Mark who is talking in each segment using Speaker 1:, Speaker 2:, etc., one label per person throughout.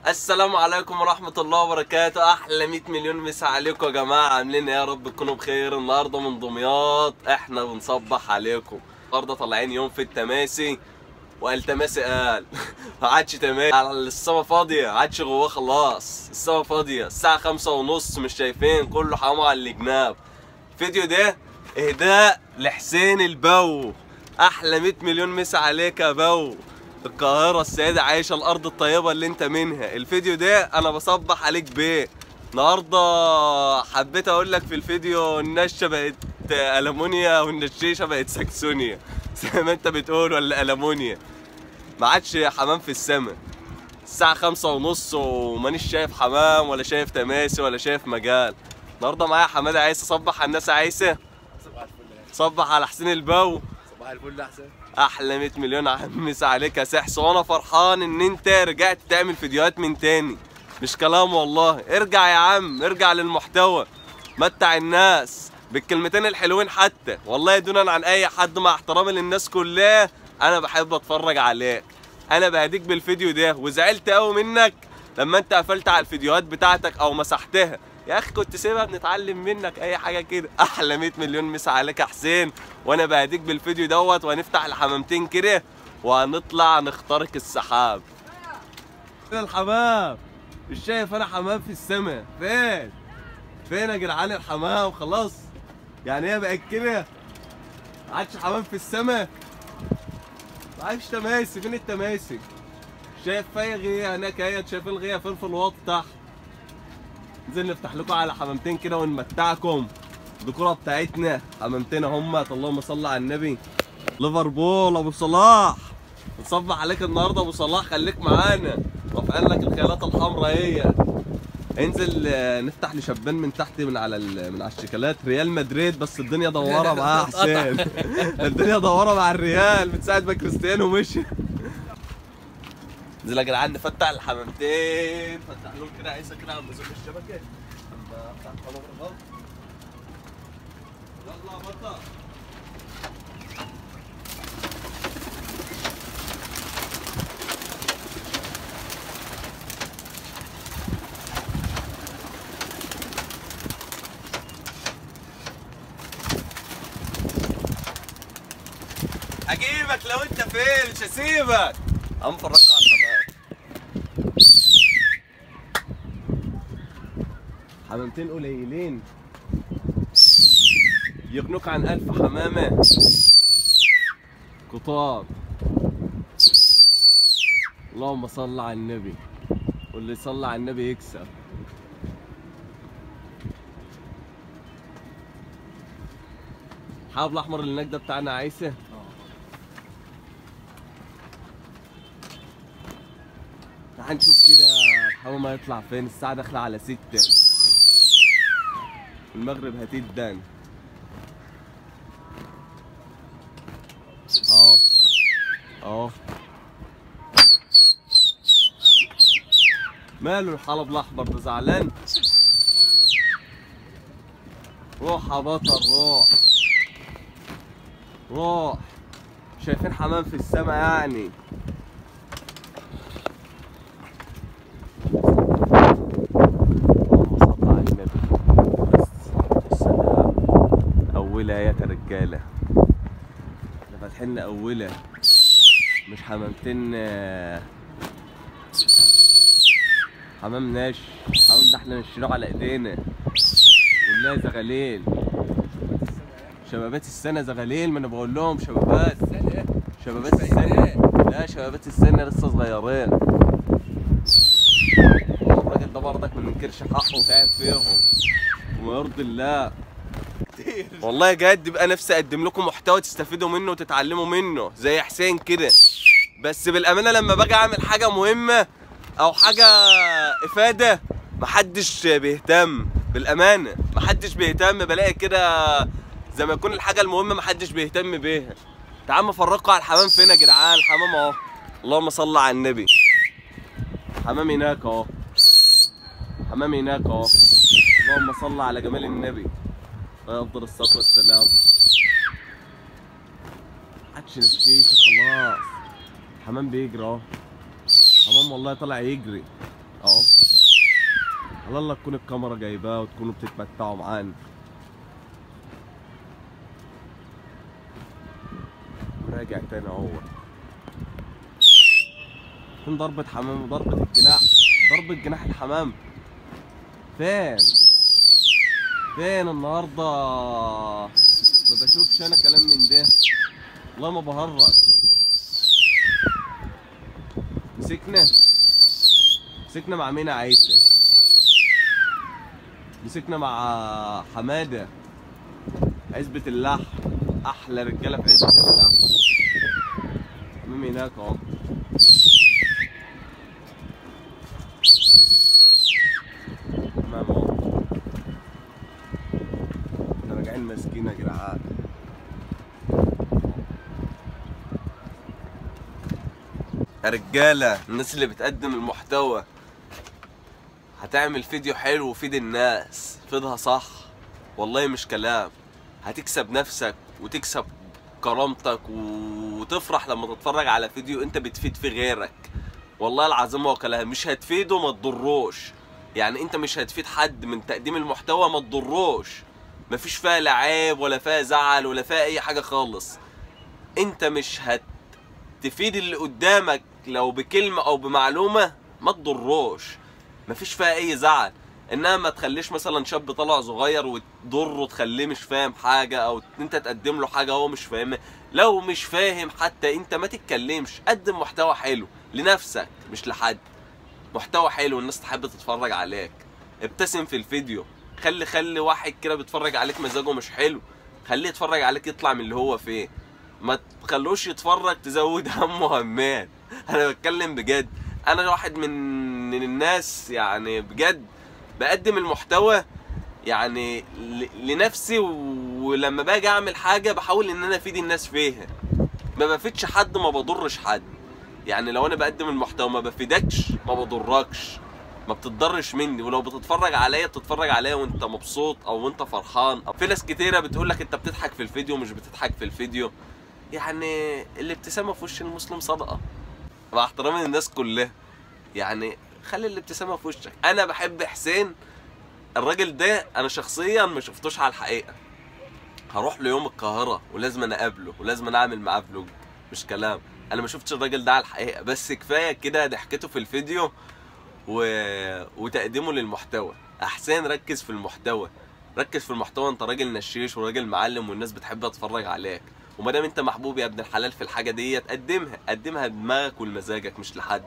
Speaker 1: السلام عليكم ورحمة الله وبركاته أحلى 100 مليون مسا عليكم يا جماعة عاملين إيه يا رب تكونوا بخير النهاردة من دمياط إحنا بنصبح عليكم النهاردة طالعين يوم في التماسي والتماسي قال ما عادش تماسي على السما فاضية عادش جواه خلاص السما فاضية الساعة خمسة ونص مش شايفين كله حرامه على الجناب الفيديو ده إهداء لحسين البو أحلى 100 مليون مسا عليك يا بو القاهرة السيدة عايشة الأرض الطيبة اللي أنت منها الفيديو ده أنا بصبح عليك بيه النهاردة حبيت أقول لك في الفيديو النشة بقت ألمونيا والنشيشة بقت ساكسونيا زي ما أنت بتقول ولا ألمونيا ما عادش حمام في السماء الساعة خمسة ونص ومانيش شايف حمام ولا شايف تماسي ولا شايف مجال النهاردة معايا حمادة عايسة صبح على الناس عايسة
Speaker 2: صباح الفل
Speaker 1: صبح على حسين البو
Speaker 2: صباح الفل احسن
Speaker 1: احلى 100 مليون عمس عليك يا سحس وانا فرحان ان انت رجعت تعمل فيديوهات من تاني مش كلام والله ارجع يا عم ارجع للمحتوى متع الناس بالكلمتين الحلوين حتى والله دونا عن اي حد مع احترامي للناس كلها انا بحب اتفرج عليك انا بهديك بالفيديو ده وزعلت قوي منك لما انت قفلت على الفيديوهات بتاعتك او مسحتها يا اخي كنت سيبها بنتعلم منك اي حاجه كده احلى 100 مليون مسا عليك يا حسين وانا بهديك بالفيديو دوت وهنفتح الحمامتين كده وهنطلع نخترق السحاب فين الحمام مش شايف انا حمام في السماء فين فين يا جدعان الحمام خلاص يعني هي بقت كده ما عادش حمام في السماء ما عادش تماسي فين التماسك شايف في غيه هناك اهي شايفين الغيه فين في الواط تحت ننزل نفتح لكم على حمامتين كده ونمتعكم الديكوره بتاعتنا حمامتين هم اللهم صل على النبي ليفربول ابو صلاح نصبح عليك النهارده ابو صلاح خليك معانا رافعين لك الخيالات الحمراء هي انزل آه، نفتح لشبان من تحت من على ال- من على الشيكالات ريال مدريد بس الدنيا دواره معاه يا حسين الدنيا دواره مع الريال من ساعه ما كريستيانو مشي نزل يا جدعان نفتح الحمامتين فتح لهم كده عيسى كده عم بزق الشبكه اما افتح قناه الغلط يلا يا بطل هجيبك لو انت فين مش هسيبك قام فرجكوا على الحمام حمامتين قليلين يغنوك عن ألف حمامة كتار اللهم صل على النبي واللي يصلي على النبي يكسب الحاب الاحمر اللي هناك ده بتاعنا عيسى تعال نشوف كده الحمام هيطلع فين الساعة داخلة على ستة المغرب هتدن اه اه ماله الحلب الاحمر ده زعلان روح يا بطل روح روح شايفين حمام في السما يعني اللهم صل على النبي بس السلام أولى يا رجالة احنا فاتحين أولى مش حمامتين آه، حمام ناش حمام ده احنا نشتريه على ايدينا كلها زغاليل شبابات السنة زغاليل ما انا بقول لهم شبابات شبابات السنة لا شبابات السنة لسه صغيرين الراجل ده برضك ما ننكرش حقه وتعب فيهم وما يرضي الله والله جد بقى نفسي اقدم لكم محتوى تستفيدوا منه وتتعلموا منه زي حسين كده بس بالامانه لما باجي اعمل حاجه مهمه او حاجه افاده محدش بيهتم بالامانه محدش بيهتم بلاقي كده زي ما يكون الحاجه المهمه محدش بيهتم بيها تعال افرجكم على الحمام فين يا جدعان الحمام اهو اللهم صل على النبي حمام هناك اهو حمام هناك اهو اللهم صل على جمال النبي عليه افضل الصلاه والسلام عادش نفسيش خلاص حمام بيجري اهو حمام والله طالع يجري اهو على الله تكون الكاميرا جايباه وتكونوا بتتمتعوا معانا راجع تاني اهو فين ضربة حمام ضربة الجناح ضربة جناح الحمام فين فين النهارده ما بشوفش انا كلام من ده والله ما بهرج مسكنا مسكنا مع مين يا عيسى مسكنا مع حماده عزبة اللحم احلى رجاله في عزبة اللحم مين هناك اهو تمام اهو احنا راجعين ماسكين يا جدعان يا رجاله الناس اللي بتقدم المحتوى هتعمل فيديو حلو وفيد الناس فيدها صح والله مش كلام هتكسب نفسك وتكسب كرامتك وتفرح لما تتفرج على فيديو انت بتفيد في غيرك والله العظيم هو كلام مش هتفيده ما تضروش يعني انت مش هتفيد حد من تقديم المحتوى ما تضروش مفيش فيها لا عيب ولا فيها زعل ولا فيها اي حاجه خالص انت مش هتفيد اللي قدامك لو بكلمه او بمعلومه ما تضروش مفيش فيها اي زعل انما ما تخليش مثلا شاب طالع صغير وتضره تخليه مش فاهم حاجه او انت تقدم له حاجه هو مش فاهمها لو مش فاهم حتى انت ما تتكلمش قدم محتوى حلو لنفسك مش لحد محتوى حلو الناس تحب تتفرج عليك ابتسم في الفيديو خلي خلي واحد كده بيتفرج عليك مزاجه مش حلو خليه يتفرج عليك يطلع من اللي هو فيه ما تخلوش يتفرج تزود همه همات انا بتكلم بجد انا واحد من من الناس يعني بجد بقدم المحتوى يعني ل- لنفسي ولما باجي اعمل حاجه بحاول ان انا افيد الناس فيها ما بفيدش حد ما بضرش حد يعني لو انا بقدم المحتوى ما بفيدكش ما بضركش ما بتتضرش مني ولو بتتفرج عليا بتتفرج عليا وانت مبسوط او وانت فرحان أو في ناس كتيره بتقول لك انت بتضحك في الفيديو مش بتضحك في الفيديو يعني الابتسامه في وش المسلم صدقه مع احترامي للناس كلها يعني خلي الابتسامه في وشك انا بحب حسين الراجل ده انا شخصيا ما شفتوش على الحقيقه هروح له يوم القاهره ولازم انا اقابله ولازم انا اعمل معاه فلوج مش كلام انا ما شفتش الراجل ده على الحقيقه بس كفايه كده ضحكته في الفيديو و... وتقديمه للمحتوى احسن ركز في المحتوى ركز في المحتوى انت راجل نشيش وراجل معلم والناس بتحب تتفرج عليك وما دام انت محبوب يا ابن الحلال في الحاجه ديت قدمها قدمها بدماغك ولمزاجك مش لحد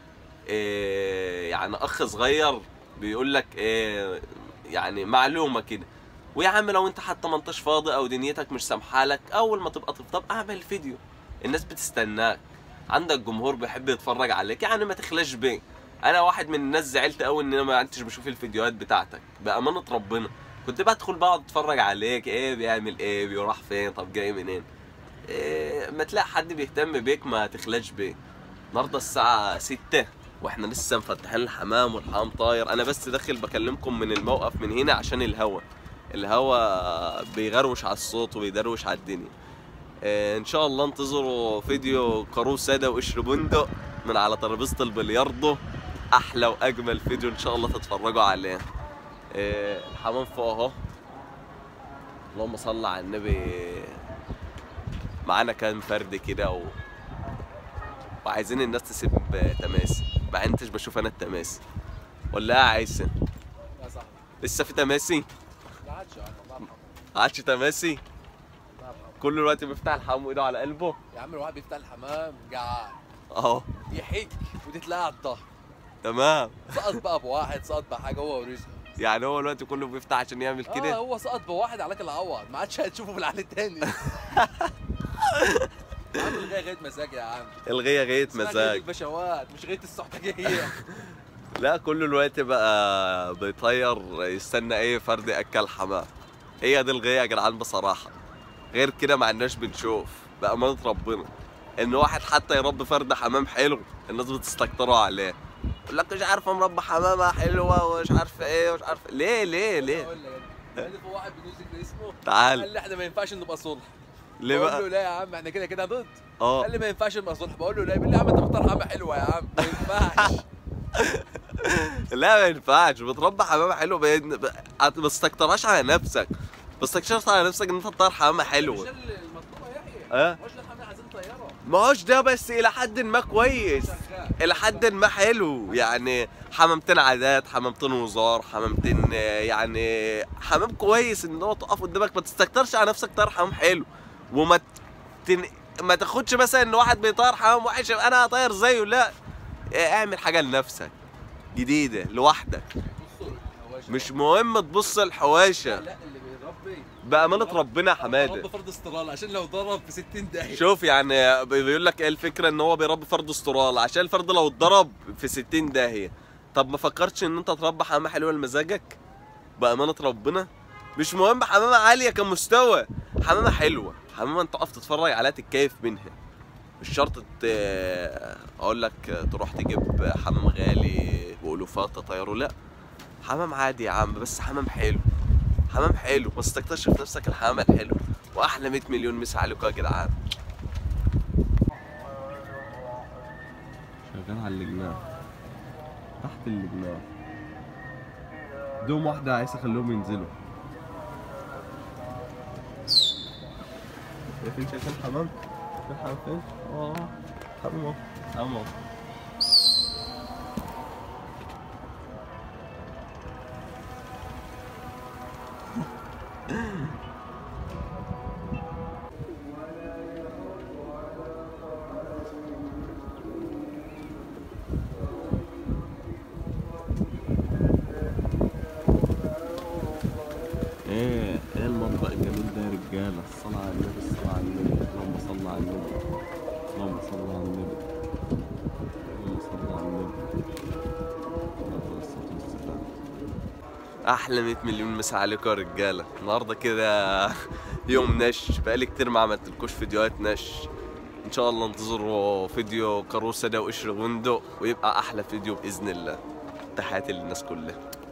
Speaker 1: إيه يعني اخ صغير بيقول لك إيه يعني معلومه كده ويا عم لو انت حتى ما انتش فاضي او دنيتك مش سامحالك اول ما تبقى تفضى اعمل فيديو الناس بتستناك عندك جمهور بيحب يتفرج عليك يعني ما تخلاش بيه انا واحد من الناس زعلت قوي ان انا ما عدتش بشوف الفيديوهات بتاعتك بامانه ربنا كنت بدخل بقعد اتفرج عليك ايه بيعمل ايه بيروح فين طب جاي منين إيه ما تلاقي حد بيهتم بيك ما تخلاش بيه النهارده الساعه 6 واحنا لسه مفتحين الحمام والحمام طاير انا بس داخل بكلمكم من الموقف من هنا عشان الهوا الهوا بيغروش على الصوت وبيدروش على الدنيا آه، ان شاء الله انتظروا فيديو قاروص ساده وقشر بندق من على ترابيزه البلياردو احلى واجمل فيديو ان شاء الله تتفرجوا عليه آه، الحمام فوق اهو اللهم صل على النبي معانا كام فرد كده و... وعايزين الناس تسيب تماسي مع إن انتش بشوف انا التماسي ولا إيه يا عايسن
Speaker 2: يا صاحبي
Speaker 1: لسه في تماسي
Speaker 2: ما عادش يا عم الله يرحمه
Speaker 1: ما عادش تماسي
Speaker 2: الله يرحمه
Speaker 1: كل الوقت بيفتح الحمام وايده على قلبه
Speaker 2: يا عم الواحد بيفتح الحمام جعان
Speaker 1: اهو
Speaker 2: يحج وتتلاقى على الظهر
Speaker 1: تمام
Speaker 2: سقط بقى بواحد سقط بحاجه هو ورزقه
Speaker 1: يعني هو الوقت كله بيفتح عشان يعمل
Speaker 2: اه
Speaker 1: كده
Speaker 2: هو سقط بواحد عليك العوض ما عادش هتشوفه في العالي التاني يا عم الغاية غاية مزاج يا عم
Speaker 1: الغيه غايه
Speaker 2: اسمها غاية
Speaker 1: مزاج
Speaker 2: البشوات مش غاية السحتجية
Speaker 1: لا كل الوقت بقى بيطير يستنى اي فرد ياكل حمام هي دي الغايه يا جدعان بصراحه غير كده ما عندناش بنشوف بامانه ربنا ان واحد حتى يربي فرد حمام حلو الناس بتستكتروا عليه يقول لك مش عارفه مربي حمامه حلوه ومش عارفه ايه ومش عارفه ليه ليه ليه
Speaker 2: اقول لك انا في واحد بنمسك اسمه
Speaker 1: تعال
Speaker 2: قال لي احنا ما ينفعش نبقى صلح
Speaker 1: ليه
Speaker 2: بقول له
Speaker 1: بقى
Speaker 2: لا يا عم احنا كده كده ضد
Speaker 1: اه
Speaker 2: قال لي ما ينفعش نبقى صلح بقول له لا بيقول لي يا عم انت مختار حمامه حلوه يا عم ما ينفعش
Speaker 1: لا ما ينفعش بتربى حمامه حلوه بين- ب- ما تستكترهاش على نفسك ما تستكترش على نفسك ان انت تطير حمامه
Speaker 2: مش
Speaker 1: حلوه
Speaker 2: المطلوبه يا يحيى
Speaker 1: اه
Speaker 2: مش لحمام عايزين طياره
Speaker 1: ما هوش ده بس الى حد ما كويس
Speaker 2: شغال
Speaker 1: الى حد ما حلو يعني حمامتين عادات حمامتين وزار حمامتين آه، يعني حمام كويس ان هو تقف قدامك ما تستكترش على نفسك طير حمام حلو وما تن... ما تاخدش مثلا ان واحد بيطير حمام وحش يبقى انا هطير زيه لا آه، اعمل حاجه لنفسك جديده لوحدك
Speaker 2: بصوا الحواشي.
Speaker 1: مش مهم تبص الحواشه
Speaker 2: لا اللي بيربي
Speaker 1: بامانه ربنا يا حماده
Speaker 2: رب فرض استرال عشان لو ضرب في 60 داهيه
Speaker 1: شوف يعني بيقول لك ايه الفكره ان هو بيربي فرد استرال عشان الفرد لو اتضرب في 60 داهيه طب ما فكرتش ان انت تربي حمامه حلوه لمزاجك بامانه ربنا مش مهم حمامه عاليه كمستوى حمامه حلوه حمامه انت تقف تتفرج عليها تتكيف منها مش شرط ت- اقول لك تروح تجيب حمام غالي والوفات تطيره لا حمام عادي يا عم بس حمام حلو حمام حلو بس تكتشف نفسك الحمام الحلو واحلى 100 مليون مسا عليكم يا جدعان شغال على الجناح تحت الجناح دوم واحدة عايز اخليهم ينزلوا شايفين شايفين الحمام؟ شايفين الحمام فين؟ اه حمام اهو حمام اهو ايه ايه المطبخ الجميل ده يا رجاله الصلاة على النبي الصلاة على النبي اللهم صل على النبي اللهم صل على النبي اللهم صل على النبي عليه الصلاة والسلام. احلى 100 مليون مسا عليكم يا رجاله النهارده كده يوم نش بقالي كتير ما عملتلكوش فيديوهات نش ان شاء الله انتظروا فيديو كاروسه ده وقشر غندق ويبقى احلى فيديو باذن الله تحياتي للناس كلها